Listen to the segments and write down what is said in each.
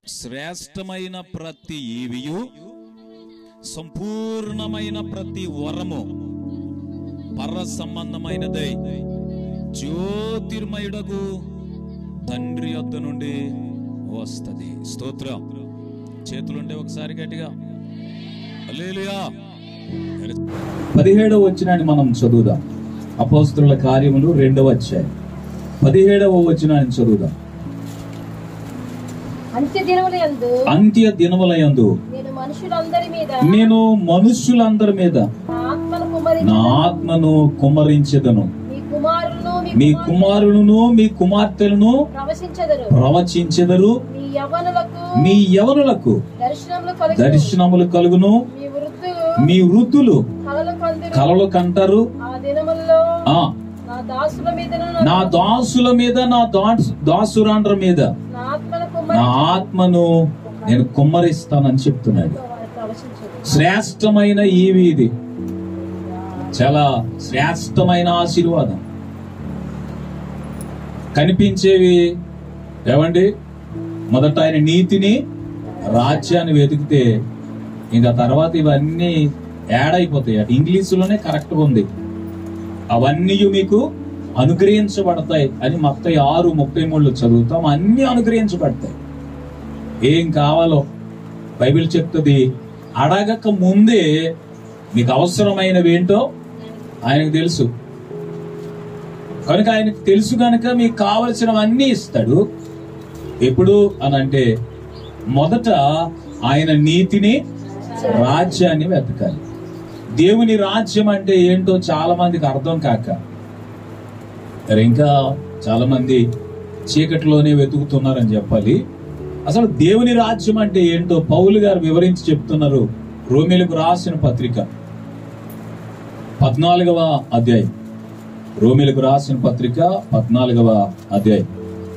శ్రేష్టమైన ప్రతి ఈవియు సంపూర్ణమైన ప్రతి వరము పర సంబంధమైనదై జ్యోతిర్మయుడగు తండ్రి యొద్ద నుండి వస్తది స్తోత్రం చేతులుంటే ఒకసారి గట్టిగా హల్లెలూయా పదిహేడవ వచనాన్ని మనం చదువుదాం అపోస్తుల కార్యములు రెండవ అధ్యాయం పదిహేడవ వచనాన్ని చదువుదాం అంత్య దినముల యందు అంత్య దినములయందు నేను మనుషులందరి మీద నేను మనుష్యులందరి మీద నా ఆత్మను కుమరి నా ఆత్మను కుమ్మరించెదను మీ కుమారులను మీ కుమారులను మీ కుమార్తెలను ప్రవశించదరు ప్రవచించెదరు మీ యవ్వనులకు మీ యవనులకు దర్శనములు కలిగి దర్శనములు కలుగును మీ వృద్ధు మీ వృద్ధులు కలలు కందురు కలలు కంటారు ఆ దినముల్లో ఆ నా దాసుల మీదను నా దాసుల మీద నా దాసు దాసురాండ్ర మీద నా ఆత్మను నా కుమ్మరి ఆత్మను నేను కుమ్మరిస్తానని చెప్తున్నాడు వారు ప్రవశించదు శ్రేష్టమైన ఈవి ఇది చాలా శ్రేష్టమైన ఆశీర్వాదం కనిపించేవి ఏమండి మొదట ఆయన నీతిని రాజ్యాన్ని వెతికితే ఇంకా తర్వాత ఇవన్నీ యాడ్ అయిపోతాయి ఇంగ్లీషులోనే కరెక్ట్ ఉంది అవన్నీ మీకు అనుగ్రహించబడతాయి అని మొత్తం ఆరు ముప్పై మూడులో చదువుతాం అన్ని అనుగ్రహించబడతాయి ఏం కావాలో బైబిల్ చెప్తుంది అడగక ముందే మీకు అవసరమైనవి ఏంటో ఆయనకు తెలుసు కనుక ఆయనకు తెలుసు కనుక మీకు కావలసినవన్నీ ఇస్తాడు ఎప్పుడు అని అంటే మొదట ఆయన నీతిని రాజ్యాన్ని వెతకాలి దేవుని రాజ్యం అంటే ఏంటో చాలా మందికి అర్థం కాక మరి ఇంకా చాలా మంది చీకటిలోనే వెతుకుతున్నారని చెప్పాలి అసలు దేవుని రాజ్యం అంటే ఏంటో పౌలు గారు వివరించి చెప్తున్నారు రోమిలకు రాసిన పత్రిక పద్నాలుగవ అధ్యాయం రోమిలకు రాసిన పత్రిక పద్నాలుగవ అధ్యాయం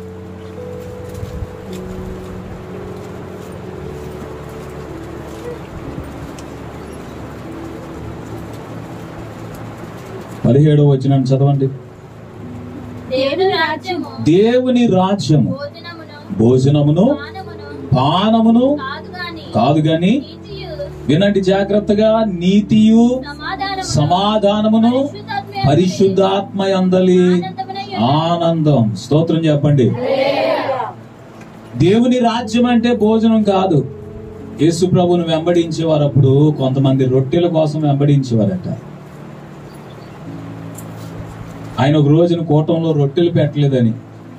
పదిహేడవ వచనాన్ని చదవండి దేవుని రాజ్యము దేవుని రాజ్యము భోజనమును భోజనమును పానమును పానమును కాదు గాని కాదు గాని నీతియు వినండి జాగ్రత్తగా నీతియు సమాధానము సమాధానమును పరిశుద్ధాత్మ అందలి ఆనందం స్తోత్రం చెప్పండి దేవుని రాజ్యం అంటే భోజనం కాదు యేసు ప్రభువును వెంబడించేవారు అప్పుడు కొంతమంది రొట్టెల కోసం వెంబడించేవారట ఆయన ఒక రోజున కూటంలో రొట్టెలు పెట్టలేదని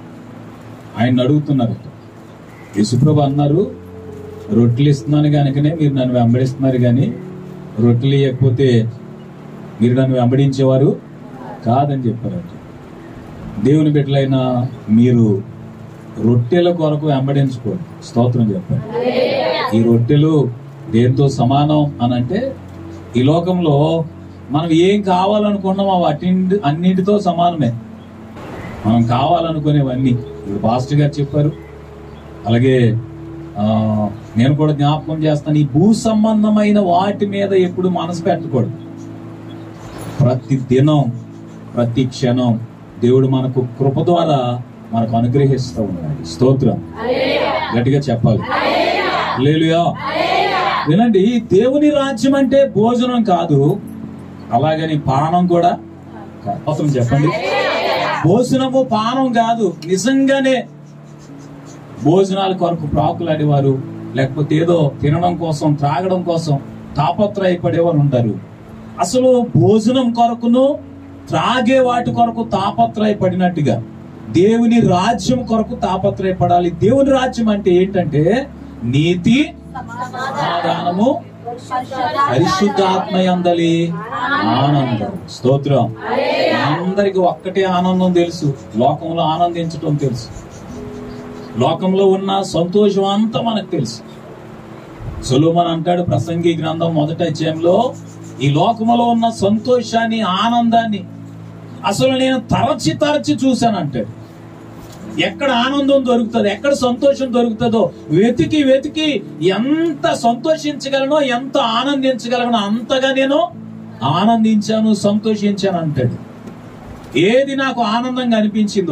ఆయన అడుగుతున్నారట యేసుప్రభు అన్నారు రొట్టెలు ఇస్తున్నాను కనుకనే మీరు నన్ను వెంబడిస్తున్నారు కానీ రొట్టెలు ఇవ్వకపోతే మీరు నన్ను వెంబడించేవారు కాదని చెప్పారట దేవుని బిడ్డలైన మీరు రొట్టెల కొరకు వెంబడించుకోండి స్తోత్రం చెప్పండి ఈ రొట్టెలు దేంతో సమానం అని అంటే ఈ లోకంలో మనం ఏం కావాలనుకున్నామో వాటి అన్నింటితో సమానమే మనం కావాలనుకునేవన్నీ ఇప్పుడు పాస్టర్ గారు చెప్పారు అలాగే ఆ, నేను కూడా జ్ఞాపకం చేస్తాను ఈ భూ సంబంధమైన వాటి మీద ఎప్పుడు మనసు పెట్టకూడదు ప్రతి దినం ప్రతి క్షణం దేవుడు మనకు కృప ద్వారా మనకు అనుగ్రహిస్తూ ఉన్నాడు స్తోత్రం గట్టిగా చెప్పాలి లేలుయా వినండి దేవుని రాజ్యం అంటే భోజనం కాదు అలాగని పానం కూడా కాదు. అవసరం చెప్పండి భోజనము పానం కాదు నిజంగానే భోజనాల కొరకు ప్రాకులాడేవారు లేకపోతే ఏదో తినడం కోసం త్రాగడం కోసం తాపత్రయపడేవారు ఉంటారు అసలు భోజనం కొరకును త్రాగే వాటి కొరకు తాపత్రయపడినట్టుగా దేవుని రాజ్యం కొరకు తాపత్రయపడాలి దేవుని రాజ్యం అంటే ఏంటంటే నీతి సమాధానము పరిశుద్ధాత్మయందలి ఆనందం స్తోత్రం అందరికి ఒక్కటే ఆనందం తెలుసు లోకంలో ఆనందించటం తెలుసు లోకంలో ఉన్న సంతోషం అంతా మనకు తెలుసు సులోమన్ అంటాడు ప్రసంగి గ్రంథం మొదటి అధ్యాయంలో ఈ లోకములో ఉన్న సంతోషాన్ని ఆనందాన్ని అసలు నేను తరచి తరచి చూశాను అంటాడు ఎక్కడ ఆనందం దొరుకుతుంది ఎక్కడ సంతోషం దొరుకుతుందో వెతికి వెతికి ఎంత సంతోషించగలనో ఎంత ఆనందించగలనో అంతగా నేను ఆనందించాను సంతోషించాను అంటాడు ఏది నాకు ఆనందంగా అనిపించిందో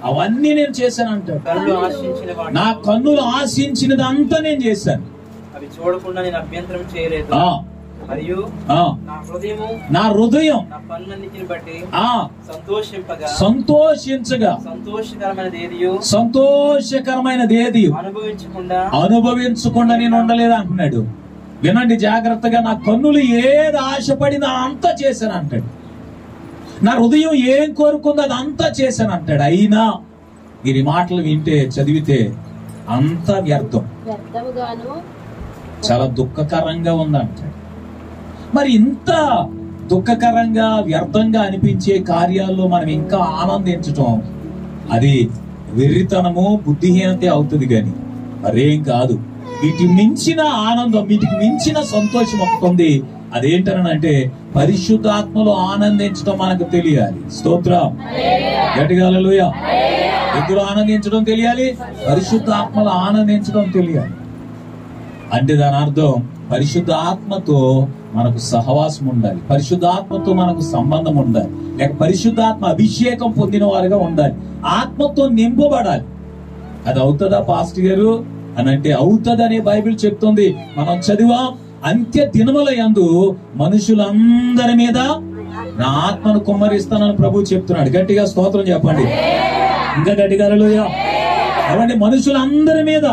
అవన్నీ నేను చేశాను అంటాడు కళ్ళు ఆశించిన వాటి నా కన్నులు ఆశించినదంతా నేను చేశాను అవి చూడకుండా నేను అభ్యంతరం చేయలేదు ఆ, మరియు ఆ, నా హృదయము నా హృదయం నా పనులన్నిటిని బట్టి ఆ సంతోషింపగా సంతోషించగా సంతోషకరమైనది ఏదియో సంతోషకరమైనది ఏది అనుభవించకుండా అనుభవించకుండా నేను ఉండలేదు అంటున్నాడు వినండి జాగ్రత్తగా నా కన్నులు ఏది ఆశపడినా అంతా చేశాను అంటాడు నా హృదయం ఏం కోరుకుందో అది అంతా చేశాను అంటాడు అయినా మీరు ఈ మాటలు వింటే చదివితే అంత వ్యర్థం వ్యర్థముగాను చాలా దుఃఖకరంగా ఉందంటాడు మరి ఇంత దుఃఖకరంగా వ్యర్థంగా అనిపించే కార్యాల్లో మనం ఇంకా ఆనందించటం అది వెర్రితనము బుద్ధిహీనతే అవుతుంది గాని మరేం కాదు వీటి మించిన ఆనందం వీటికి మించిన సంతోషం ఒకటి ఉంది అదేంటనంటే పరిశుద్ధాత్మలో ఆనందించడం మనకు తెలియాలి స్తోత్రం గట్టిగా హల్లెలూయా. ఎందులో ఆనందించడం తెలియాలి పరిశుద్ధాత్మలో ఆనందించడం తెలియాలి అంటే దాని అర్థం పరిశుద్ధ ఆత్మతో మనకు సహవాసం ఉండాలి పరిశుద్ధాత్మతో మనకు సంబంధం ఉండాలి లేక పరిశుద్ధాత్మ అభిషేకం పొందిన వారుగా ఉండాలి ఆత్మతో నింపబడాలి అది అవుతుందా పాస్ట్ గారు అని అంటే అవుతుందనే బైబిల్ చెప్తుంది మనం చదివాం అంత్య దినముల యందు మనుషులందరి మీద నా ఆత్మను కుమ్మరిస్తానని ప్రభు చెప్తున్నాడు గట్టిగా స్తోత్రం చెప్పండి ఇంకా గట్టిగా హల్లెలూయా. ఏమండి మనుషులందరి మీద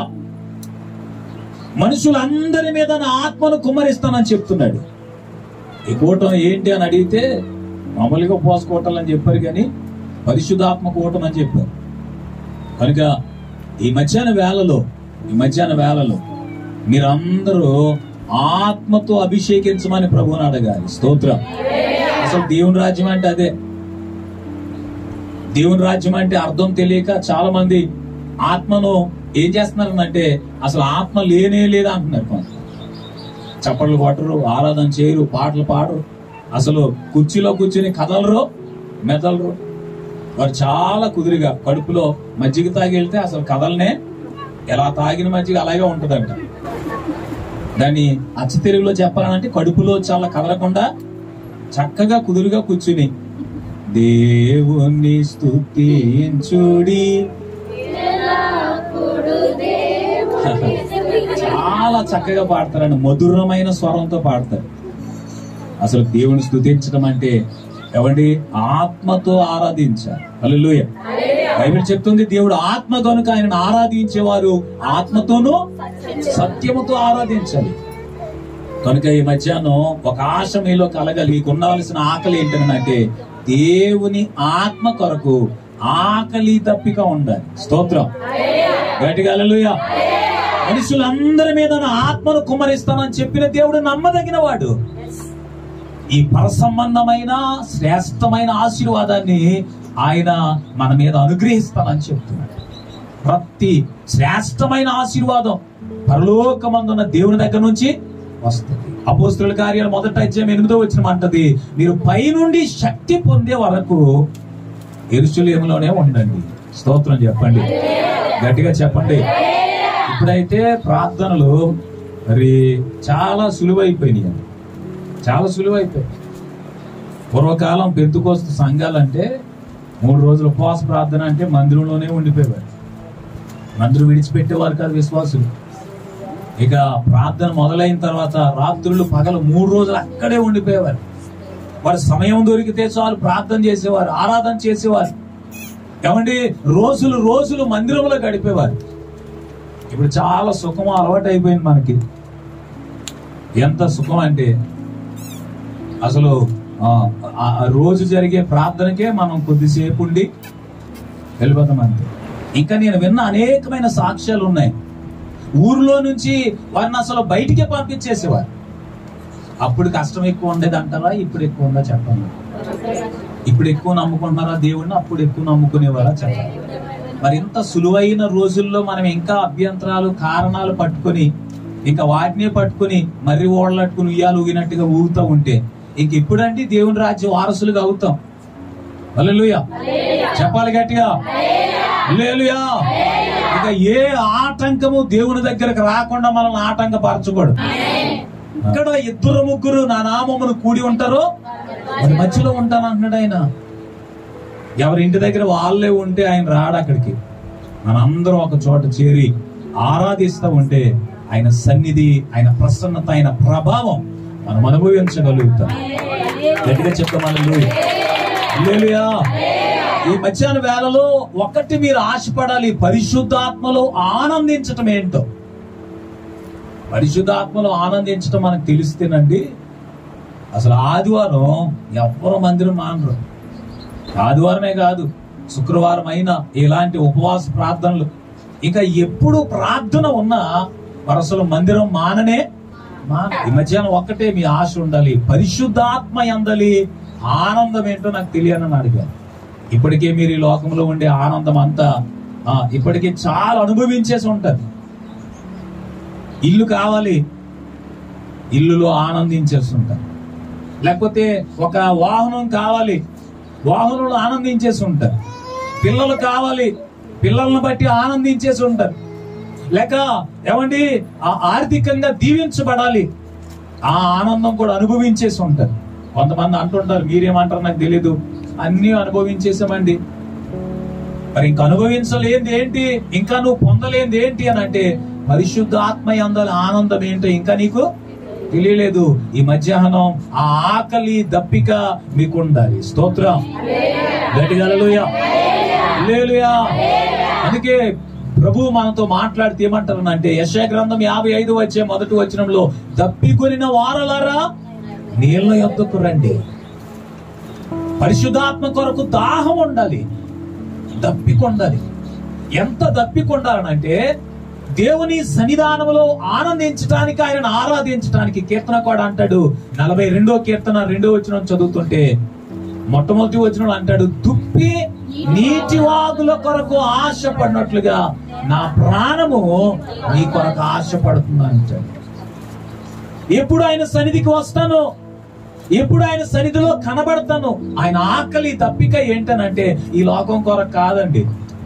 మనుషులందరి మీద నా ఆత్మను కుమ్మరిస్తానని చెప్తున్నాడు ఈ కూటం ఏంటి అని అడిగితే మామూలుగా పోసుకోవటం అని చెప్పారు కానీ పరిశుద్ధాత్మ కూటం అని చెప్పారు కనుక ఈ మధ్యాహ్న వేళలో ఈ మధ్యాహ్న వేళలో మీరందరూ ఆత్మతో అభిషేకించమని ప్రభువుని అడగాలి స్తోత్రం అసలు దేవుని రాజ్యం అంటే అదే దేవుని రాజ్యం అంటే అర్థం తెలియక చాలా మంది ఆత్మను ఏం చేస్తున్నారు అంటే అసలు ఆత్మ లేనే లేదా అంటున్నారు కొంత చప్పట్లు కొట్టరు ఆరాధన చేయరు పాటలు పాడరు అసలు కుర్చీలో కూర్చుని కదలరు మెదలరు వారు చాలా కుదురుగా కడుపులో మజ్జిగ తాగి వెళ్తే అసలు కదలనే ఎలా తాగిన మజ్జిగ అలాగే ఉంటదంట దాన్ని అచ్చ తెలుగులో చెప్పాలంటే కడుపులో చాలా కదలకుండా చక్కగా కుదురుగా కూర్చుని దేవుని స్తుతించుడి చాలా చక్కగా పాడతారండి మధురమైన స్వరంతో పాడతారు అసలు దేవుని స్తుతించడం అంటే ఎవండి ఆత్మతో ఆరాధించాలి హల్లెలూయా బైబిల్ చెప్తుంది దేవుడు ఆత్మ కనుక ఆయనను ఆరాధించేవారు ఆత్మతోనూ సత్యముతో ఆరాధించాలి కనుక ఈ మధ్యాహ్నం ఒక ఆశ మీలో కలగాలి మీకు ఉండవలసిన ఆకలి ఏంటంటే దేవుని ఆత్మ కొరకు ఆకలి తప్పిక ఉండాలి స్తోత్రం గట్టిగా హల్లెలూయా మనుషులందరి మీద నా ఆత్మను కుమ్మరిస్తానని చెప్పిన దేవుడు నమ్మదగిన వాడు ఈ పరసంబంధమైన శ్రేష్టమైన ఆశీర్వాదాన్ని ఆయన మన మీద అనుగ్రహిస్తానని చెప్తున్నాడు ప్రతి శ్రేష్టమైన ఆశీర్వాదం పరలోకమందున్న దేవుని దగ్గర నుంచి వస్తుంది అపోస్తుల కార్యాలు మొదట అధ్యాయం ఎనిమిదో వచ్చిన అంటది మీరు పైనుండి శక్తి పొందే వరకు ఎరుచులేములోనే ఉండండి స్తోత్రం చెప్పండి గట్టిగా చెప్పండి ఇప్పుడైతే ప్రార్థనలు మరి చాలా సులువైపోయినాయి చాలా సులువైపోయాయి పూర్వకాలం పెంతుకోస్తు సంఘాలంటే మూడు రోజుల ఉపవాస ప్రార్థన అంటే మందిరంలోనే ఉండిపోయేవారు మందిరం విడిచిపెట్టేవారు కాదు విశ్వాసులు ఇక ప్రార్థన మొదలైన తర్వాత రాత్రులు పగలు మూడు రోజులు అక్కడే ఉండిపోయేవారు వారి సమయం దొరికితే చాలు ప్రార్థన చేసేవారు ఆరాధన చేసేవారు ఏమండి రోజులు రోజులు మందిరంలో గడిపేవారు ఇప్పుడు చాలా సుఖం అలవాటు అయిపోయింది మనకి ఎంత సుఖం అంటే అసలు ఆ, ఆ ఆ రోజు జరిగే ప్రార్థనకే మనం కొద్దిసేపు ఉండి వెళ్ళిపోతాం అంతే ఇంకా నేను విన్న అనేకమైన సాక్ష్యాలు ఉన్నాయి ఊర్లో నుంచి వారిని అసలు బయటికే పంపించేసేవారు అప్పుడు కష్టం ఎక్కువ ఉండేది అంటారా ఇప్పుడు ఎక్కువ ఉందా చెప్పండి ఇప్పుడు ఎక్కువ నమ్ముకుంటున్నారా దేవుడిని అప్పుడు ఎక్కువ నమ్ముకునేవారా చెప్పండి మరి ఇంత సులువైన రోజుల్లో మనం ఇంకా అభ్యంతరాలు కారణాలు పట్టుకొని ఇంకా వాటినే పట్టుకొని మర్రి ఓడలట్టుకుని ఉయ్యాలు ఊగినట్టుగా ఊగుతూ ఉంటే ఇంక ఇప్పుడంటే దేవుని రాజ్యం వారసులుగా అవుతాం హల్లెలూయా చెప్పాలి గట్టిగా హల్లెలూయా ఇక ఏ ఆటంకము దేవుని దగ్గరకు రాకుండా మనల్ని ఆటంకపరచకూడదు ఇక్కడ ఇద్దరు ముగ్గురు నా నామమును కూడి ఉంటారో వారి మధ్యలో ఉంటాను అంటున్నాడు ఆయన ఎవరి ఇంటి దగ్గర వాళ్ళే ఉంటే ఆయన రాడు అక్కడికి మనందరం ఒక చోట చేరి ఆరాధిస్తూ ఉంటే ఆయన సన్నిధి ఆయన ప్రసన్నత ఆయన ప్రభావం మనం అనుభవించగలుగుతాం గట్టిగా చెప్తామని ఈ మధ్యాహ్న వేళలో ఒకటి మీరు ఆశపడాలి పరిశుద్ధాత్మలో ఆనందించటం ఏంటో పరిశుద్ధాత్మలో ఆనందించటం మనకు తెలిస్తేనండి అసలు ఆదివారం ఎవరు మందిరం మానరు ఆదివారమే కాదు శుక్రవారం అయినా ఇలాంటి ఉపవాస ప్రార్థనలు ఇంకా ఎప్పుడు ప్రార్థన ఉన్నా వరసలు మందిరం మాననే మాన ఈ మధ్యాహ్నం ఒక్కటే మీ ఆశ ఉండాలి పరిశుద్ధాత్మ ఎందలి ఆనందం ఏంటో నాకు తెలియనని అడిగాను ఇప్పటికే మీరు ఈ లోకంలో ఉండే ఆనందం అంతా ఆ, ఇప్పటికే చాలా అనుభవించేసి ఉంటది ఇల్లు కావాలి ఇల్లులో ఆనందించేసి ఉంటారు లేకపోతే ఒక వాహనం కావాలి వాహనంలో ఆనందించేసి ఉంటారు పిల్లలు కావాలి పిల్లలను బట్టి ఆనందించేసి ఉంటారు లేక ఏమండి ఆ ఆర్థికంగా దీవించబడాలి ఆ ఆనందం కూడా అనుభవించేసి ఉంటారు కొంతమంది అంటుంటారు మీరేమంటారు నాకు తెలీదు అన్ని అనుభవించేసామండి మరి ఇంకా అనుభవించలేంది ఏంటి ఇంకా నువ్వు పొందలేంది ఏంటి అని అంటే పరిశుద్ధ ఆత్మ అందరి ఆనందం ఏంటో ఇంకా నీకు తెలియలేదు ఈ మధ్యాహ్నం ఆ ఆకలి దప్పిక మీకు ఉండాలి స్తోత్రం గట్టిగా హల్లెలూయా. హల్లెలూయా. అందుకే ప్రభు మనతో మాట్లాడితే ఏమంటారు అంటే యశయ గ్రంథం యాభై ఐదు వచ్చే మొదటి వచనంలో దప్పికొనిన వారలారా నీళ్ళ యొద్దకు రండి పరిశుద్ధాత్మ కొరకు దాహం ఉండాలి దప్పికొండాలి ఎంత దప్పికొండాలనంటే దేవుని సన్నిధానంలో ఆనందించడానికి ఆయనను ఆరాధించడానికి కీర్తన కూడా అంటాడు నలభై రెండో కీర్తన రెండో వచనం చదువుతుంటే మొట్టమొదటి వచనం అంటాడు దుప్పి నీటి వాగుల కొరకు ఆశపడినట్లుగా నా ప్రాణము నీ కొరకు ఆశపడుతుంది అంటాడు ఎప్పుడు ఆయన సన్నిధికి వస్తాను ఎప్పుడు ఆయన సన్నిధిలో కనబడతాను ఆయన ఆకలి తప్పిక ఏంటనంటే ఈ లోకం కొరకు కాదండి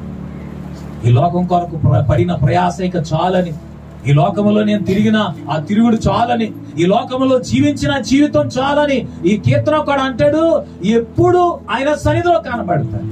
ఈ లోకం కొరకు ప్ర- పడిన ప్రయాస ఇక చాలని ఈ లోకములో నేను తిరిగిన ఆ తిరుగుడు చాలని ఈ లోకములో జీవించిన జీవితం చాలని ఈ కీర్తన కూడా అంటాడు ఎప్పుడు ఆయన సన్నిధిలో కనబడతాడు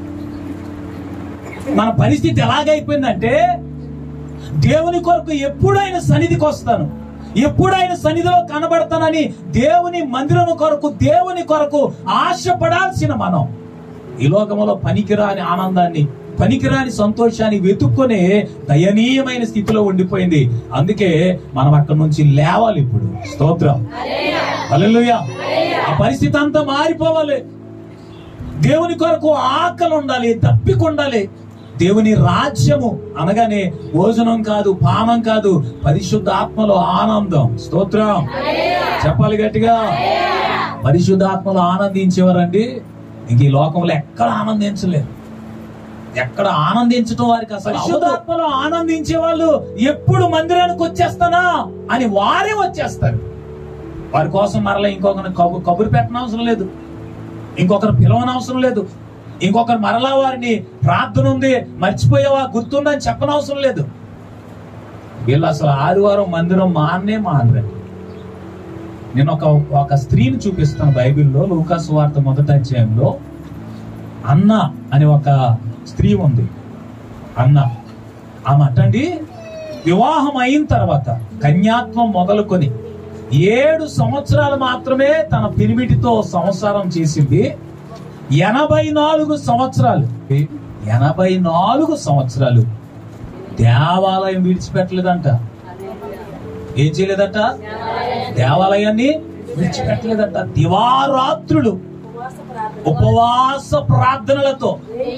మన పరిస్థితి ఎలాగైపోయిందంటే దేవుని కొరకు ఎప్పుడు ఆయన సన్నిధికి వస్తాను ఎప్పుడు ఆయన సన్నిధిలో కనబడతానని దేవుని మందిరము కొరకు దేవుని కొరకు ఆశపడాల్సిన మనం ఈ లోకములో పనికిరాని ఆనందాన్ని పనికిరాని సంతోషాన్ని వెతుక్కునే దయనీయమైన స్థితిలో ఉండిపోయింది అందుకే మనం అక్కడి నుంచి లేవాలి ఇప్పుడు స్తోత్రం హల్లెలూయా ఆ పరిస్థితి అంతా మారిపోవాలి దేవుని కొరకు ఆకలి ఉండాలి దప్పిక ఉండాలి దేవుని రాజ్యము అనగానే భోజనం కాదు పానం కాదు పరిశుద్ధ ఆత్మలో ఆనందం స్తోత్రం చెప్పాలి గట్టిగా పరిశుద్ధ ఆత్మలో ఆనందించేవారండి ఇంక ఈ లోకంలో ఎక్కడ ఆనందించలేరు ఎక్కడ ఆనందించడం వారికి అసలు పరిశుద్ధాత్మలో ఆనందించే వాళ్ళు ఎప్పుడు మందిరానికి వచ్చేస్తానా అని వారే వచ్చేస్తారు వారి కోసం మరలా ఇంకొకరిని కబు కబురు పెట్టనవసరం లేదు ఇంకొకరు పిలవనవసరం లేదు ఇంకొకరు మరలా వారిని ప్రార్థన ఉంది మర్చిపోయావా గుర్తుందని చెప్పనవసరం లేదు వీళ్ళు అసలు ఆదివారం మందిరం మాన్నే మానరండి నేను ఒక ఒక స్త్రీని చూపిస్తాను బైబిల్లో లూకాసు వార్త మొదటి అధ్యాయంలో అన్న అనే ఒక స్త్రీ ఉంది అన్న ఆమె అటండి వివాహం అయిన తర్వాత కన్యాత్వం మొదలుకొని ఏడు సంవత్సరాలు మాత్రమే తన పిరిమిటితో సంసారం చేసింది ఎనభై నాలుగు సంవత్సరాలు ఎనభై నాలుగు సంవత్సరాలు దేవాలయం విడిచిపెట్టలేదంట ఏం చేయలేదంట దేవాలయాన్ని విడిచిపెట్టలేదంట దివారాత్రులు ఉపవాస ప్రార్థనలతో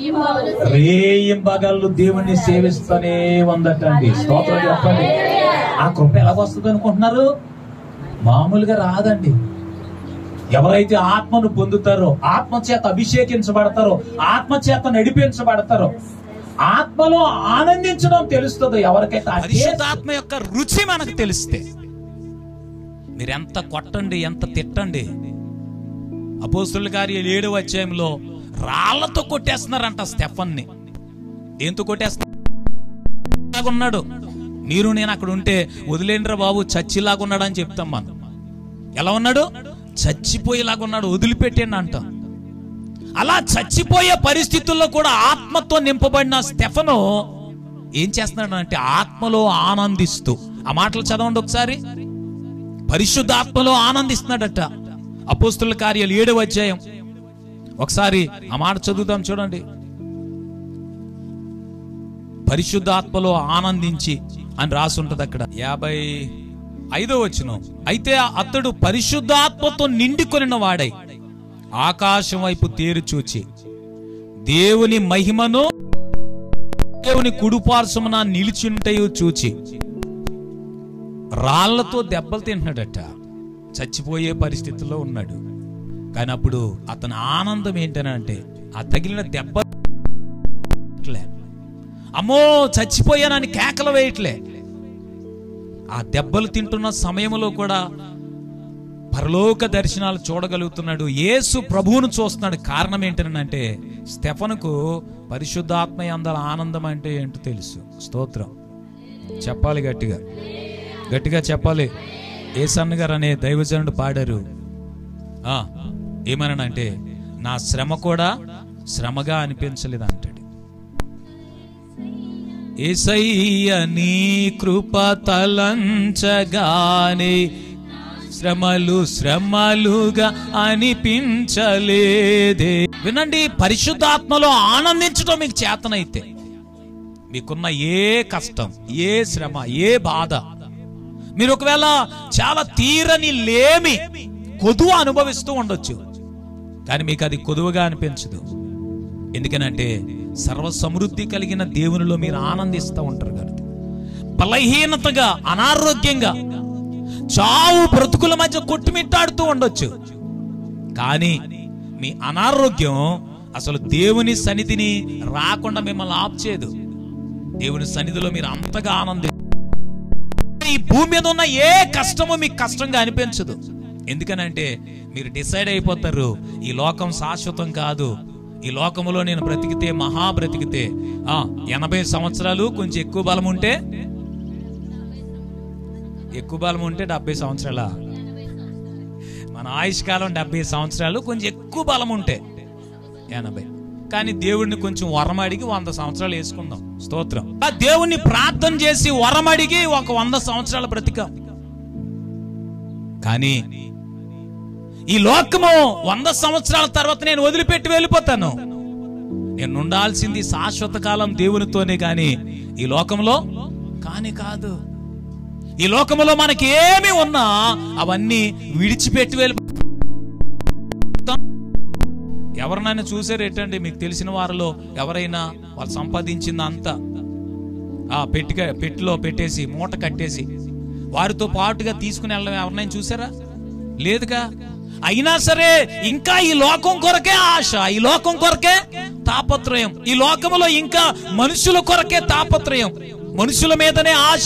రేయింబగళ్ళు దేవుణ్ణి సేవిస్తూనే ఉందటండి స్తోత్రం చెప్పండి ఆ కృప ఎలాగొస్తుంది అనుకుంటున్నారు మామూలుగా రాదండి ఎవరైతే ఆత్మను పొందుతారో ఆత్మ చేత అభిషేకించబడతారో ఆత్మ చేత నడిపించబడతారో ఆత్మలో ఆనందించడం తెలుస్తుందో ఎవరికైతే ఆ taste పరిశుద్ధాత్మ యొక్క రుచి మనకు తెలిస్తే మీరెంత కొట్టండి ఎంత తిట్టండి అపోస్తుల కార్యాలు ఏడవ అధ్యాయంలో రాళ్లతో కొట్టేస్తున్నారంట స్టెఫన్ని దేంతో కొట్టేస్తున్నా ఉన్నాడు మీరు నేను అక్కడ ఉంటే వదిలేండ్రా బాబు చచ్చిలాగా ఉన్నాడు అని చెప్తాం మనం ఎలా ఉన్నాడు చచ్చిపోయేలాగా ఉన్నాడు వదిలిపెట్టండి అంటాం అలా చచ్చిపోయే పరిస్థితుల్లో కూడా ఆత్మతో నింపబడిన స్టెఫను ఏం చేస్తున్నాడు అంటే ఆత్మలో ఆనందిస్తూ ఆ మాటలు చదవండి ఒకసారి పరిశుద్ధ ఆత్మలో ఆనందిస్తున్నాడట అపోస్తుల కార్యాలు ఏడవ అధ్యాయం ఒకసారి ఆ మాట చదువుదాం చూడండి పరిశుద్ధాత్మలో ఆనందించి అని రాసి ఉంటది అక్కడ యాభై ఐదో వచ్చిన అయితే అతడు పరిశుద్ధాత్మతో నిండుకొనిన వాడై ఆకాశం వైపు తేరు చూచి దేవుని మహిమను దేవుని కుడిపార్శ్వమున నిలిచింటయు చూచి రాళ్లతో దెబ్బలు తింటున్నాడట చచ్చిపోయే పరిస్థితిలో ఉన్నాడు కానీ అప్పుడు అతని ఆనందం ఏంటనంటే ఆ తగిలిన దెబ్బ వేయట్లే. అమ్మో చచ్చిపోయానని కేకలు వేయట్లే ఆ దెబ్బలు తింటున్న సమయంలో కూడా పరలోక దర్శనాలు చూడగలుగుతున్నాడు యేసు ప్రభువును చూస్తున్నాడు కారణం ఏంటనంటే స్టెఫనుకు పరిశుద్ధాత్మ అందల ఆనందం అంటే ఏంటో తెలుసు స్తోత్రం చెప్పాలి గట్టిగా గట్టిగా చెప్పాలి ఏసన్న గారు అనే దైవజనుడు పాడారు ఆ, ఏమనంటే నా శ్రమ కూడా శ్రమగా అనిపించలేదు అంటాడు ఏసయ్య నీ కృప తలంచగానే శ్రమలు శ్రమలుగా అనిపించలేదే వినండి పరిశుద్ధాత్మలో ఆనందించడం మీకు చేతనైతే మీకున్న ఏ కష్టం ఏ శ్రమ ఏ బాధ మీరు ఒకవేళ చాలా తీరని లేమి కొదువ అనుభవిస్తూ ఉండొచ్చు కానీ మీకు అది కొదువగా అనిపించదు ఎందుకనంటే సర్వ సమృద్ధి కలిగిన దేవునిలో మీరు ఆనందిస్తూ ఉంటారు కనుక బలహీనతగా అనారోగ్యంగా చావు బ్రతుకుల మధ్య కొట్టుమిట్టాడుతూ ఉండొచ్చు కానీ మీ అనారోగ్యం అసలు దేవుని సన్నిధిని రాకుండా మిమ్మల్ని ఆప్చేదు దేవుని సన్నిధిలో మీరు అంతగా ఆనంది ఈ భూమి మీద ఉన్న ఏ కష్టము మీకు కష్టంగా అనిపించదు ఎందుకనంటే మీరు డిసైడ్ అయిపోతారు ఈ లోకం శాశ్వతం కాదు ఈ లోకములో నేను బ్రతికితే మహా బ్రతికితే ఆ ఎనభై సంవత్సరాలు కొంచెం ఎక్కువ బలం ఉంటే ఎక్కువ బలం ఉంటే డెబ్బై సంవత్సరాల మన ఆయుష్కాలం డెబ్బై సంవత్సరాలు కొంచెం ఎక్కువ బలం ఉంటే ఎనభై కానీ దేవుడిని కొంచెం వరం అడిగి వంద సంవత్సరాలు వేసుకుందాం స్తోత్రం ఆ దేవుణ్ణి ప్రార్థన చేసి వరం అడిగి ఒక వంద సంవత్సరాల బ్రతికాం కానీ ఈ లోకము వంద సంవత్సరాల తర్వాత నేను వదిలిపెట్టి వెళ్ళిపోతాను నేను ఉండాల్సింది శాశ్వత కాలం దేవునితోనే గాని ఈ లోకంలో కాని కాదు ఈ లోకములో మనకి ఏమి ఉన్నా అవన్నీ విడిచిపెట్టి వెళ్ళి ఎవరినైనా చూసారు ఏంటండి మీకు తెలిసిన వారిలో ఎవరైనా వాళ్ళు సంపాదించింది అంతా ఆ పెట్టిక పెట్టిలో పెట్టేసి మూట కట్టేసి వారితో పాటుగా తీసుకుని వెళ్ళడం ఎవరినైనా చూసారా లేదుగా అయినా సరే ఇంకా ఈ లోకం కొరకే ఆశ ఈ లోకం కొరకే తాపత్రయం ఈ లోకములో ఇంకా మనుషుల కొరకే తాపత్రయం మనుషుల మీదనే ఆశ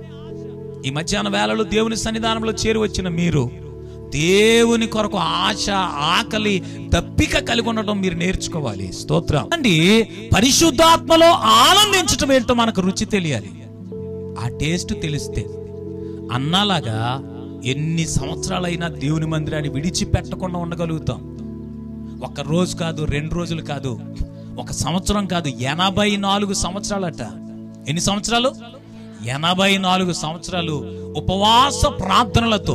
ఈ మధ్యాహ్న వేళలో దేవుని సన్నిధానంలో చేరి వచ్చిన మీరు దేవుని కొరకు ఆశ ఆకలి దప్పిక కలిగి ఉండటం మీరు నేర్చుకోవాలి స్తోత్రం అండి పరిశుద్ధాత్మలో ఆనందించటం ఏంటో మనకు రుచి తెలియాలి ఆ టేస్ట్ తెలిస్తే అన్నలాగా ఎన్ని సంవత్సరాలైనా దేవుని మందిరాన్ని విడిచిపెట్టకుండా ఉండగలుగుతాం ఒక రోజు కాదు రెండు రోజులు కాదు ఒక సంవత్సరం కాదు ఎనభై నాలుగు సంవత్సరాలట ఎన్ని సంవత్సరాలు ఎనభై నాలుగు సంవత్సరాలు ఉపవాస ప్రార్థనలతో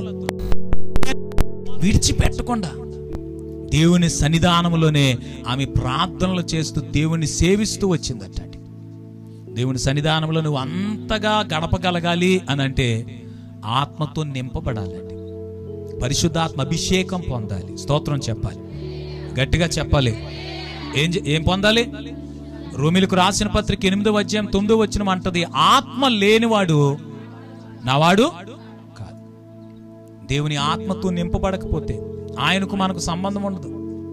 విడిచిపెట్టకుండా దేవుని సన్నిధానంలోనే ఆమె ప్రార్థనలు చేస్తూ దేవుని సేవిస్తూ వచ్చిందట దేవుని సన్నిధానంలో నువ్వు అంతగా గడపగలగాలి అని అంటే ఆత్మతో నింపబడాలండి పరిశుద్ధాత్మ అభిషేకం పొందాలి స్తోత్రం చెప్పాలి గట్టిగా చెప్పాలి ఏం చే- ఏం పొందాలి రోమిలకు రాసిన పత్రిక ఎనిమిదో అధ్యాయం తొమ్మిదో వచ్చిన అంటది ఆత్మ లేనివాడు నావాడు కాదు దేవుని ఆత్మతో నింపబడకపోతే ఆయనకు మనకు సంబంధం ఉండదు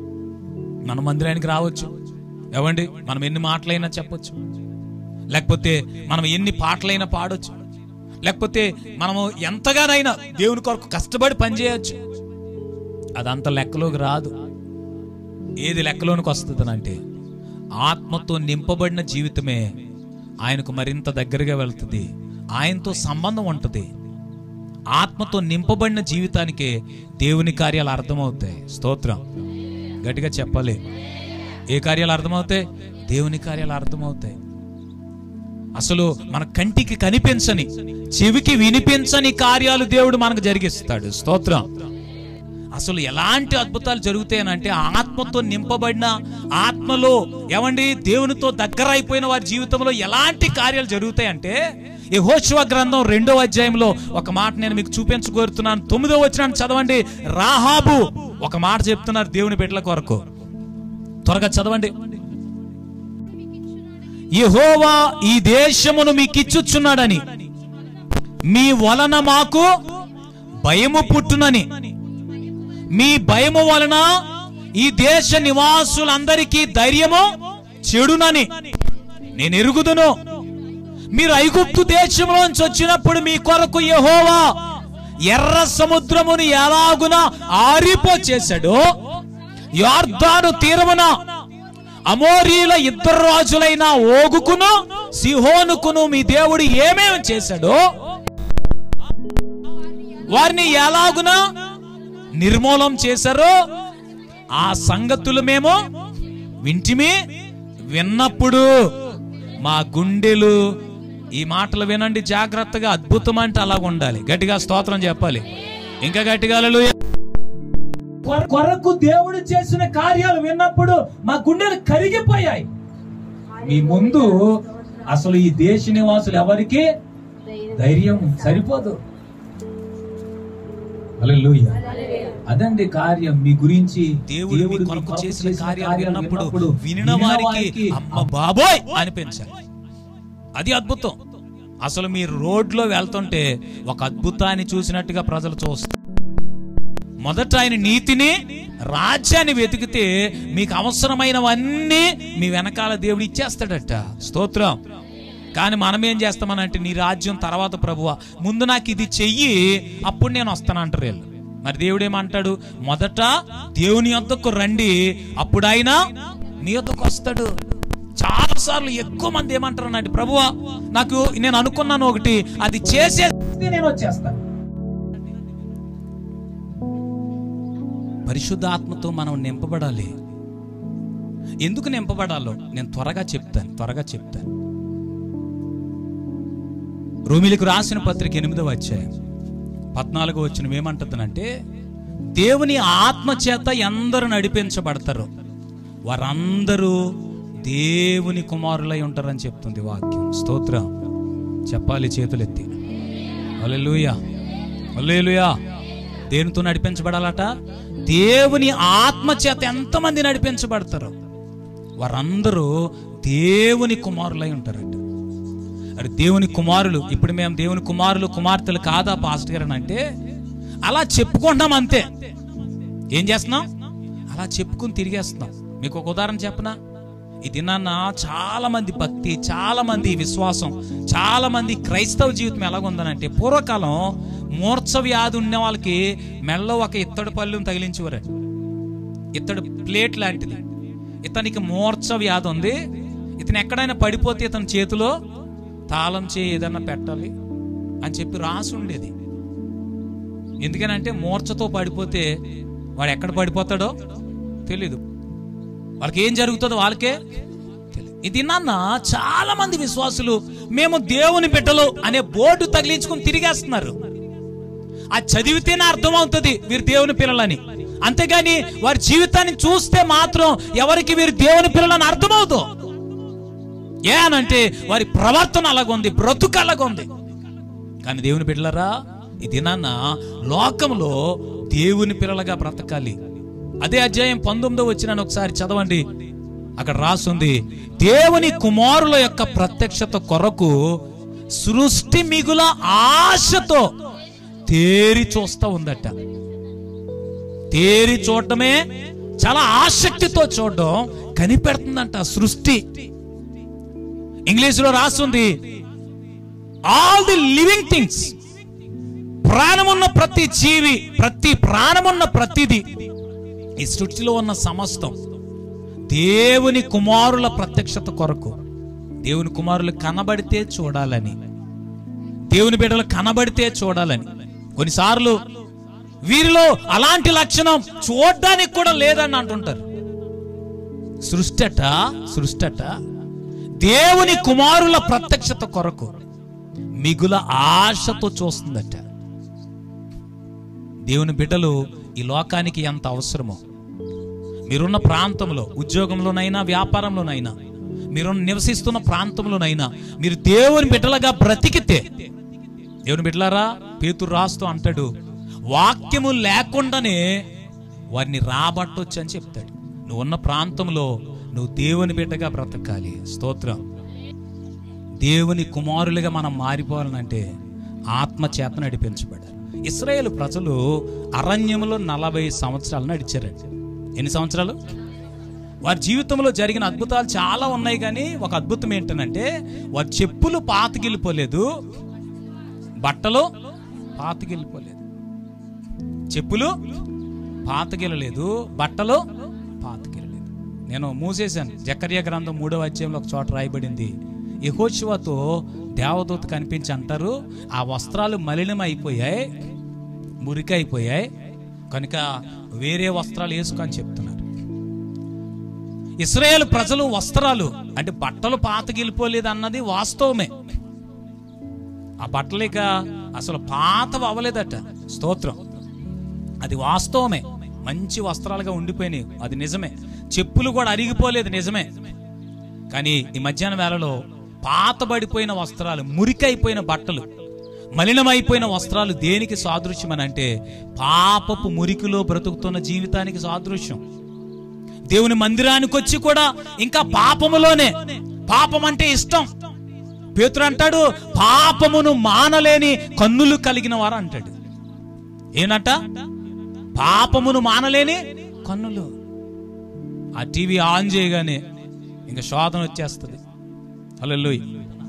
మన మందిరానికి రావచ్చు ఎవండి మనం ఎన్ని మాటలైనా చెప్పొచ్చు లేకపోతే మనం ఎన్ని పాటలైనా పాడొచ్చు లేకపోతే మనము ఎంతగానైనా దేవుని కొరకు కష్టపడి పనిచేయచ్చు అదంత లెక్కలోకి రాదు ఏది లెక్కలోనికి వస్తుందనంటే ఆత్మతో నింపబడిన జీవితమే ఆయనకు మరింత దగ్గరగా వెళ్తుంది ఆయనతో సంబంధం ఉంటుంది ఆత్మతో నింపబడిన జీవితానికే దేవుని కార్యాలు అర్థమవుతాయి స్తోత్రం గట్టిగా చెప్పాలి ఏ కార్యాలు అర్థమవుతాయి దేవుని కార్యాలు అర్థమవుతాయి అసలు మన కంటికి కనిపించని చెవికి వినిపించని కార్యాలు దేవుడు మనకు జరిగిస్తాడు స్తోత్రం అసలు ఎలాంటి అద్భుతాలు జరుగుతాయనంటే ఆత్మతో నింపబడిన ఆత్మలో ఏమండి దేవునితో దగ్గర అయిపోయిన వారి జీవితంలో ఎలాంటి కార్యాలు జరుగుతాయంటే ఈ హోషవ గ్రంథం రెండో అధ్యాయంలో ఒక మాట నేను మీకు చూపించగోరుతున్నాను తొమ్మిదో వచ్చిన చదవండి రాహాబు ఒక మాట చెప్తున్నారు దేవుని బిడ్డల కొరకు త్వరగా చదవండి యెహోవా ఈ దేశమును మీకిచ్చుచున్నాడని మీ వలన మాకు భయము పుట్టునని మీ భయము వలన ఈ దేశ నివాసులందరికీ ధైర్యము చెడునని నేను ఎరుగుదును మీరు ఐగుప్తు దేశంలోంచి వచ్చినప్పుడు మీ కొరకు యెహోవా ఎర్ర సముద్రమును ఎలాగున ఆరిపో చేశాడు యార్దాను తీరమున అమోరీల ఇద్దరు రాజులైన ఓగుకును సిహోనుకును మీ దేవుడు ఏమేమి చేశాడో వారిని ఎలాగున నిర్మూలం చేశారో ఆ సంగతులు మేము వింటిమి విన్నప్పుడు మా గుండెలు ఈ మాటలు వినండి జాగ్రత్తగా అద్భుతం అంటే అలాగ ఉండాలి గట్టిగా స్తోత్రం చెప్పాలి ఇంకా గట్టిగా హల్లెలూయా. కొర- కొరకు దేవుడు చేసిన కార్యాలు విన్నప్పుడు మా గుండెలు కరిగిపోయాయి మీ ముందు అసలు ఈ దేశ నివాసులు ఎవరికి ధైర్యం సరిపోదు హల్లెలూయా. అదండి కార్యం మీ గురించి దేవుడు మీ కొరకు చేసిన కార్యాలు విన్నప్పుడు వినిన వారికి అమ్మ బాబోయ్ అనిపించాలి అది అద్భుతం అసలు మీరు రోడ్లో వెళ్తుంటే ఒక అద్భుతాన్ని చూసినట్టుగా ప్రజలు చూస్తారు మొదట ఆయన నీతిని రాజ్యాన్ని వెతికితే మీకు అవసరమైనవన్నీ మీ వెనకాల దేవుడు ఇచ్చేస్తాడట స్తోత్రం కానీ మనం ఏం చేస్తామనంటే నీ రాజ్యం తర్వాత ప్రభువ ముందు నాకు ఇది చెయ్యి అప్పుడు నేను వస్తానంటారు వీళ్ళు మరి దేవుడు ఏమంటాడు మొదట దేవుని యొద్దకు రండి అప్పుడు ఆయన మీ యొద్దకు వస్తాడు చాలా సార్లు ఎక్కువ మంది ఏమంటారు అంటే ప్రభువ నాకు నేను అనుకున్నాను ఒకటి అది చేసే నేను వచ్చేస్తాను పరిశుద్ధాత్మతో మనం నింపబడాలి ఎందుకు నింపబడాలో నేను త్వరగా చెప్తాను త్వరగా చెప్తాను రోమిలకు రాసిన పత్రిక ఎనిమిదవ అధ్యాయం పద్నాలుగో వచ్చిన ఏమంటుందనంటే దేవుని ఆత్మ చేత ఎందరు నడిపించబడతారు వారందరూ దేవుని కుమారులై ఉంటారని చెప్తుంది వాక్యం స్తోత్రం చెప్పాలి చేతులెత్తి అల్లెలుయా అల్లెలుయా దేనితో నడిపించబడాలట దేవుని ఆత్మ చేత ఎంతమంది నడిపించబడతారు వారందరూ దేవుని కుమారులై ఉంటారట అరే దేవుని కుమారులు ఇప్పుడు మేము దేవుని కుమారులు కుమార్తెలు కాదా పాస్టర్ గారు అని అంటే అలా చెప్పుకుంటున్నాం అంతే ఏం చేస్తున్నాం అలా చెప్పుకుని తిరిగేస్తున్నాం మీకు ఒక ఉదాహరణ చెప్పనా ఈ దినాన్న చాలా మంది భక్తి చాలా మంది విశ్వాసం చాలా మంది క్రైస్తవ జీవితం ఎలాగుందనంటే పూర్వకాలం మూర్ఛ వ్యాధి ఉన్న వాళ్ళకి మెల్ల ఒక ఇత్తడి పళ్ళుని తగిలించేవారు ఇత్తడి ప్లేట్ లాంటిది ఇతనికి మూర్ఛ వ్యాధి ఉంది ఇతను ఎక్కడైనా పడిపోతే ఇతని చేతిలో తాళం చేయి ఏదన్నా పెట్టాలి అని చెప్పి రాసి ఉండేది ఎందుకనంటే మూర్ఛతో పడిపోతే వాడు ఎక్కడ పడిపోతాడో తెలీదు వాళ్ళకి ఏం జరుగుతుందో వాళ్ళకే తెలీదు ఇది నాన్న చాలా మంది విశ్వాసులు మేము దేవుని బిడ్డలు అనే బోర్డు తగిలించుకుని తిరిగేస్తున్నారు అది చదివితేనే అర్థమవుతుంది వీరు దేవుని పిల్లలని అంతేగాని వారి జీవితాన్ని చూస్తే మాత్రం ఎవరికి వీరు దేవుని పిల్లలని అర్థమవుతుంది ఏ అనంటే వారి ప్రవర్తన అలాగుంది బ్రతుకు అలాగుంది కానీ దేవుని బిడ్డలరా ఈ దినాన్న లోకంలో దేవుని పిల్లలుగా బ్రతకాలి అదే అధ్యాయం పంతొమ్మిదో వచ్చిన ఒకసారి చదవండి అక్కడ రాసుంది దేవుని కుమారుల యొక్క ప్రత్యక్షత కొరకు సృష్టి మిగుల ఆశతో తేరి చూస్తా ఉందట తేరి చూడటమే చాలా ఆసక్తితో చూడడం కనిపెడుతుందంట సృష్టి ఇంగ్లీష్ లో రాస్తుంది ఆల్ ది లివింగ్ థింగ్స్ ప్రాణమున్న ప్రతి జీవి ప్రతి ప్రాణమున్న ప్రతిది ఈ సృష్టిలో ఉన్న సమస్తం దేవుని కుమారుల ప్రత్యక్షత కొరకు దేవుని కుమారులు కనబడితే చూడాలని దేవుని బిడ్డలు కనబడితే చూడాలని కొన్నిసార్లు వీరిలో అలాంటి లక్షణం చూడడానికి కూడా లేదని అంటుంటారు సృష్టట సృష్టట దేవుని కుమారుల ప్రత్యక్షత కొరకు మిగుల ఆశతో చూస్తుందట దేవుని బిడ్డలు ఈ లోకానికి ఎంత అవసరమో మీరున్న ప్రాంతంలో ఉద్యోగంలోనైనా వ్యాపారంలోనైనా మీరు నివసిస్తున్న ప్రాంతంలోనైనా మీరు దేవుని బిడ్డలుగా బ్రతికితే దేవుని బిడ్డలారా పేతురు రాస్తూ అంటాడు వాక్యము లేకుండానే వారిని రాబట్టొచ్చు అని చెప్తాడు నువ్వు ఉన్న ప్రాంతంలో నువ్వు దేవుని బిడ్డగా బ్రతకాలి స్తోత్రం దేవుని కుమారులుగా మనం మారిపోవాలంటే ఆత్మ చేత నడిపించబడాలి ఇస్రాయేల్ ప్రజలు అరణ్యంలో నలభై సంవత్సరాలు నడిచారండి ఎన్ని సంవత్సరాలు వారి జీవితంలో జరిగిన అద్భుతాలు చాలా ఉన్నాయి కానీ ఒక అద్భుతం ఏంటనంటే వారి చెప్పులు పాతగిలిపోలేదు బట్టలు పాతగిలిపోలేదు చెప్పులు పాతగిలలేదు బట్టలు పాతగిలలేదు నేను మూసేశాను జకర్య గ్రంథం మూడవ అధ్యాయంలో ఒక చోట రాయబడింది యహోశివతో దేవదూత కనిపించి అంటారు ఆ వస్త్రాలు మలినం అయిపోయాయి మురికి అయిపోయాయి కనుక వేరే వస్త్రాలు వేసుకొని చెప్తున్నారు ఇస్రాయేల్ ప్రజలు వస్త్రాలు అంటే బట్టలు పాతగిలిపోలేదు అన్నది వాస్తవమే ఆ బట్టలు ఇక అసలు పాతవి అవ్వలేదట స్తోత్రం అది వాస్తవమే మంచి వస్త్రాలుగా ఉండిపోయినాయి అది నిజమే చెప్పులు కూడా అరిగిపోలేదు నిజమే కానీ ఈ మధ్యాహ్న వేళలో పాతబడిపోయిన వస్త్రాలు మురికైపోయిన బట్టలు మలినమైపోయిన వస్త్రాలు దేనికి సాదృశ్యం అని అంటే పాపపు మురికిలో బ్రతుకుతున్న జీవితానికి సాదృశ్యం దేవుని మందిరానికి వచ్చి కూడా ఇంకా పాపములోనే పాపం అంటే ఇష్టం పేతురు అంటాడు పాపమును మానలేని కన్నులు కలిగిన వారు అంటాడు ఏనట పాపమును మానలేని కన్నులు ఆ టీవీ ఆన్ చేయగానే ఇంకా శోధన వచ్చేస్తుంది హల్లెలూయా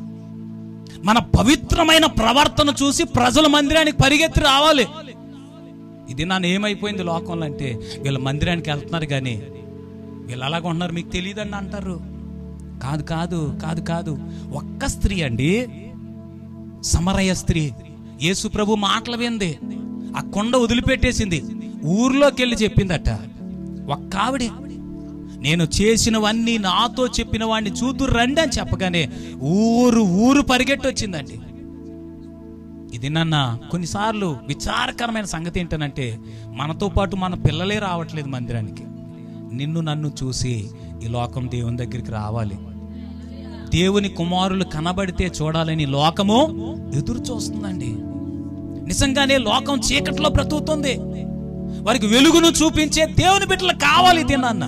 మన పవిత్రమైన ప్రవర్తన చూసి ప్రజల మందిరానికి పరిగెత్తి రావాలి ఇది నన్ను ఏమైపోయింది లోకంలో అంటే వీళ్ళ మందిరానికి వెళ్తున్నారు కానీ వీళ్ళు అలాగ ఉంటున్నారు మీకు తెలియదండి అంటారు కాదు కాదు కాదు కాదు ఒక్క స్త్రీ అండి సమరయ స్త్రీ యేసు ప్రభు మాటలు వింది ఆ కొండ వదిలిపెట్టేసింది ఊర్లోకి వెళ్ళి చెప్పిందట ఒక్క ఆవిడే నేను చేసినవన్నీ నాతో చెప్పిన వాడిని చూతురు రండి అని చెప్పగానే ఊరు ఊరు పరిగెట్టి వచ్చిందండి ఇది నన్న కొన్నిసార్లు విచారకరమైన సంగతి ఏంటనంటే మనతో పాటు మన పిల్లలే రావట్లేదు మందిరానికి నిన్ను నన్ను చూసి ఈ లోకం దేవుని దగ్గరికి రావాలి దేవుని కుమారులు కనబడితే చూడాలని లోకము ఎదురు చూస్తుందండి నిజంగానే లోకం చీకట్లో బ్రతుకుతుంది వారికి వెలుగును చూపించే దేవుని బిడ్డలు కావాలి తిన్న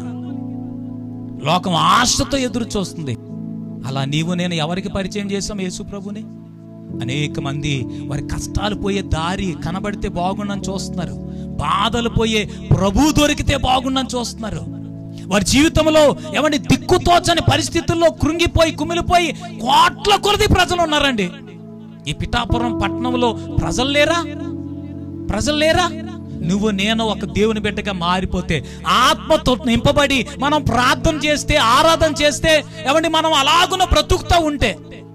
లోకం ఆశతో ఎదురు చూస్తుంది అలా నీవు నేను ఎవరికి పరిచయం చేసాం యేసు ప్రభుని అనేక మంది వారి కష్టాలు పోయే దారి కనబడితే బాగుండని చూస్తున్నారు బాధలు పోయే ప్రభు దొరికితే బాగుండని చూస్తున్నారు వారి జీవితంలో ఎవరి దిక్కుతోచని పరిస్థితుల్లో కృంగిపోయి కుమిలిపోయి కోట్ల కొలది ప్రజలు ఉన్నారండి ఈ పిఠాపురం పట్టణంలో ప్రజలు లేరా ప్రజలు లేరా నువ్వు నేను ఒక దేవుని బిడ్డగా మారిపోతే ఆత్మతో నింపబడి మనం ప్రార్థన చేస్తే ఆరాధన చేస్తే ఏమండి మనం అలాగున బ్రతుకుతా ఉంటే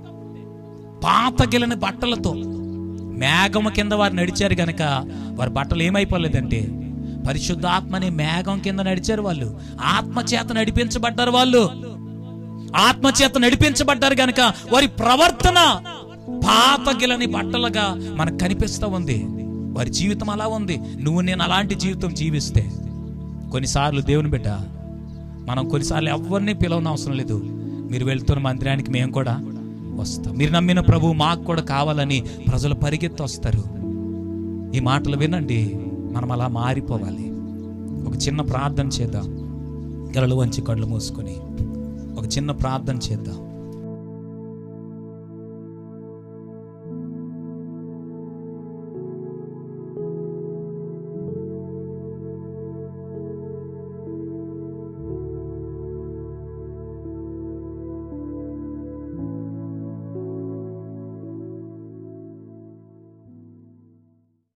పాతగిలని బట్టలతో మేఘము కింద వారు నడిచారు గనక వారి బట్టలు ఏమైపోలేదంటే పరిశుద్ధాత్మని మేఘం కింద నడిచారు వాళ్ళు ఆత్మ చేత నడిపించబడ్డారు వాళ్ళు ఆత్మ చేత నడిపించబడ్డారు గనక వారి ప్రవర్తన పాతగిలని బట్టలుగా మనకు కనిపిస్తూ ఉంది వారి జీవితం అలా ఉంది నువ్వు నేను అలాంటి జీవితం జీవిస్తే కొన్నిసార్లు దేవుని బిడ్డ మనం కొన్నిసార్లు ఎవరిని పిలవని అవసరం లేదు మీరు వెళ్తున్న మందిరానికి మేము కూడా వస్తాం మీరు నమ్మిన ప్రభు మాకు కూడా కావాలని ప్రజలు పరిగెత్తి వస్తారు ఈ మాటలు వినండి మనం అలా మారిపోవాలి ఒక చిన్న ప్రార్థన చేద్దాం గలలు వంచి కళ్ళు మూసుకొని ఒక చిన్న ప్రార్థన చేద్దాం